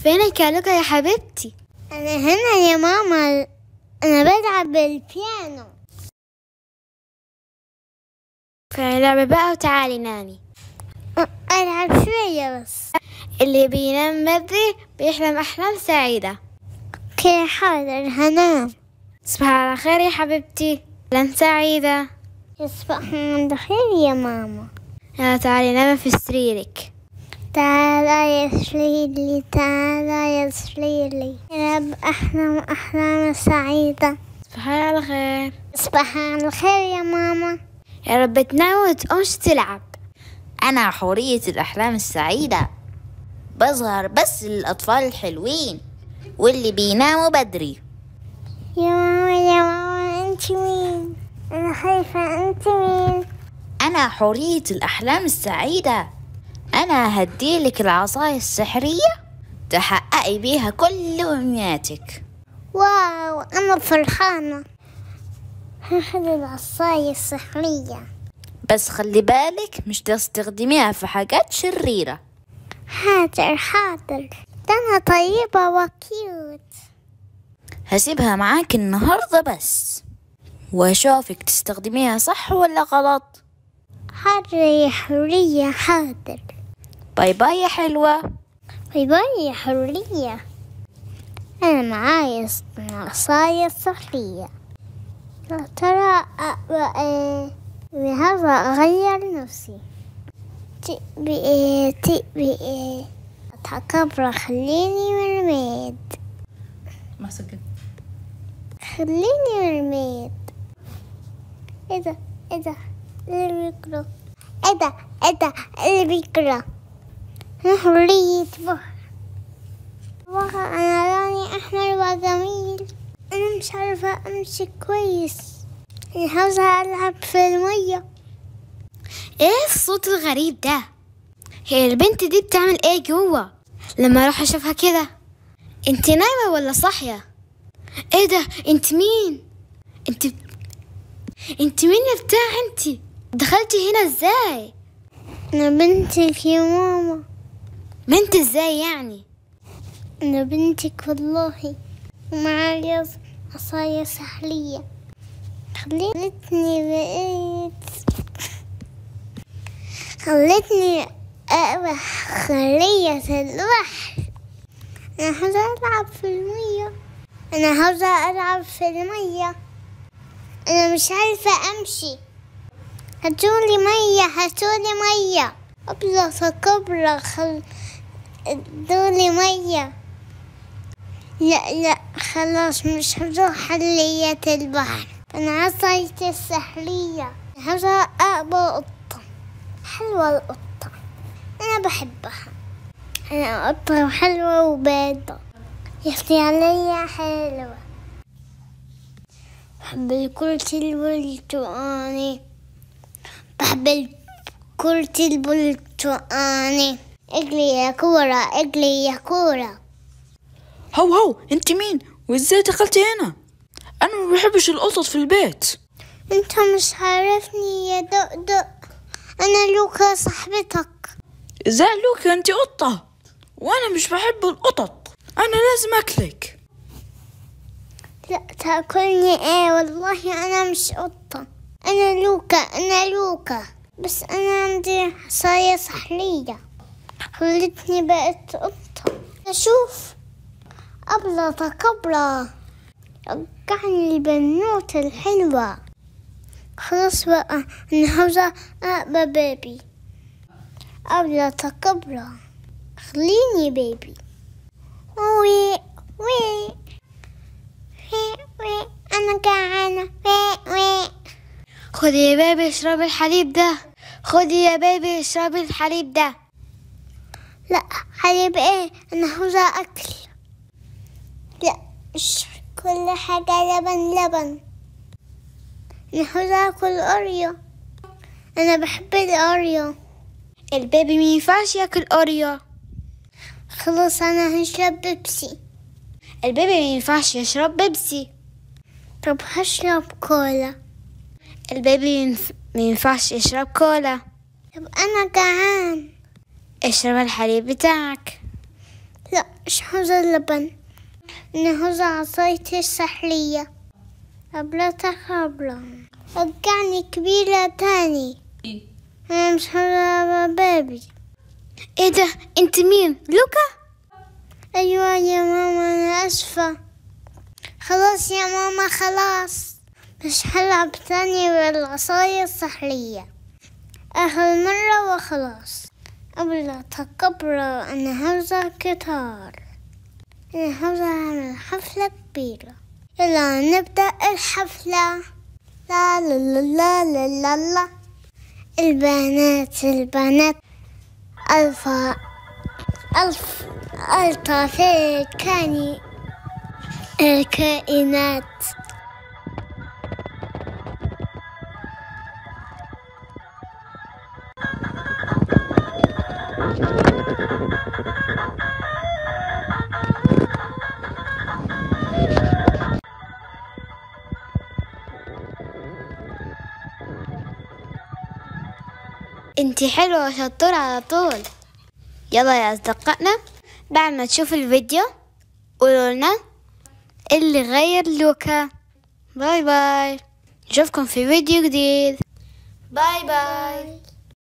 فينك يا لوكا يا حبيبتي أنا هنا يا ماما أنا بلعب بالبيانو كفاية لعبة بقى وتعالي نامي ألعب شوية بس اللي بينام بدري بيحلم أحلام سعيدة اوكي حاضر هنام تصبح على خير يا حبيبتي أحلام سعيدة يصبح من خير يا ماما يلا تعالي نامي في سريرك تعالى يا سريري تعالى يا سريري يا رب أحلم أحلام سعيدة تصبحي على خير تصبح على خير يا ماما يا رب تنام وتقومش تلعب أنا حورية الأحلام السعيدة بظهر بس للأطفال الحلوين واللي بيناموا بدري يا ماما يا ماما أنت مين؟ أنا خايفة أنت مين؟ أنا حورية الأحلام السعيدة أنا هديلك العصاية السحرية تحققي بيها كل أمنياتك واو أنا فرحانة هاخد العصاية السحرية بس خلي بالك مش تستخدميها في حاجات شريرة حاضر حاضر ده أنا طيبة وكيوت هسيبها معاك النهاردة بس وأشوفك تستخدميها صح ولا غلط حاضر يا حرية حاضر باي باي يا حلوة باي باي يا حرية أنا معايا عصاية سحرية يا ترى أقرأ إيه بهذا أغير نفسي تبي إيه تبي إيه أتكبر خليني مرميد ما سكت خليني مرميد ايه ده ايه ده اللي بيقرا ايه ده ايه ده اللي بيقرا انا حرية بحر بحر انا لوني احمر وجميل انا مش عارفة امشي كويس انا عاوزة العب في المية ايه الصوت الغريب ده هي البنت دي بتعمل ايه جوه لما اروح اشوفها كده انت نايمة ولا صاحية ايه ده انت مين انت انت مين يا بتاع انت دخلتي هنا ازاي انا بنتك يا ماما بنت ازاي يعني انا بنتك والله ومعايا عصاية سحرية خلتني بقيت خلتني أقوى خلية البحر أنا عاوزة ألعب في المية أنا عاوزة ألعب في المية أنا مش عارفة أمشي هاتولي مية هاتولي مية أبلة كبرى خل ادولي مية لا لا خلاص مش هروح حلية البحر أنا عصايتي السحرية عاوزة أقبل قطة حلوة القطة أنا بحبها أنا قطة حلوة وبيضة يفتي عليا حلوة بحب الكرة البرتقاني بحب الكرة البرتقاني اجري يا كورة اجري يا كورة هو هو انت مين وازاي دخلتي هنا انا ما بحبش القطط في البيت انت مش عارفني يا دقدق انا لوكا صاحبتك ازاي لوكا انت قطة وانا مش بحب القطط انا لازم اكلك لا تاكلني ايه والله انا مش قطة انا لوكا انا لوكا بس انا عندي عصاية سحرية خلتني بقت قطة اشوف أبلة كبرى رجعني البنوتة الحلوة خلاص بقى أنا عاوزة أبقى بيبي أبلة كبرى خليني بيبي وي وي وي وي أنا جعانة وي وي خدي يا بيبي اشربي الحليب ده خدي يا بيبي اشربي الحليب ده لا حليب ايه أنا عاوزة أكل لا مش كل حاجة لبن لبن أنا عاوزة أكل أوريو أنا بحب الأوريو البيبي ما ينفعش ياكل اوريو خلاص أنا هشرب بيبسي البيبي ما ينفعش يشرب بيبسي طب هشرب كولا البيبي ينف... ما ينفعش يشرب كولا طب أنا جعان اشرب الحليب بتاعك لا مش حوزة اللبن إن حوزة عصايتي السحرية أبلة خبرة رجعني كبيرة تاني أنا مش حوزة بابي ايه ده انت مين لوكا أيوة يا ماما أنا آسفة خلاص يا ماما خلاص مش هلعب تاني بالعصاية السحرية آخر مرة وخلاص قبل لا تكبر أنا هوزع كتار أنا هوزع أعمل حفلة كبيرة يلا نبدأ الحفلة لا لا لا لا لا لا لا البنات البنات ألف ألف ألطف كاني الكائنات انت حلوة وشطورة على طول يلا يا أصدقائنا بعد ما تشوفوا الفيديو قولوا لنا اللي غير لوكا باي باي نشوفكم في فيديو جديد باي باي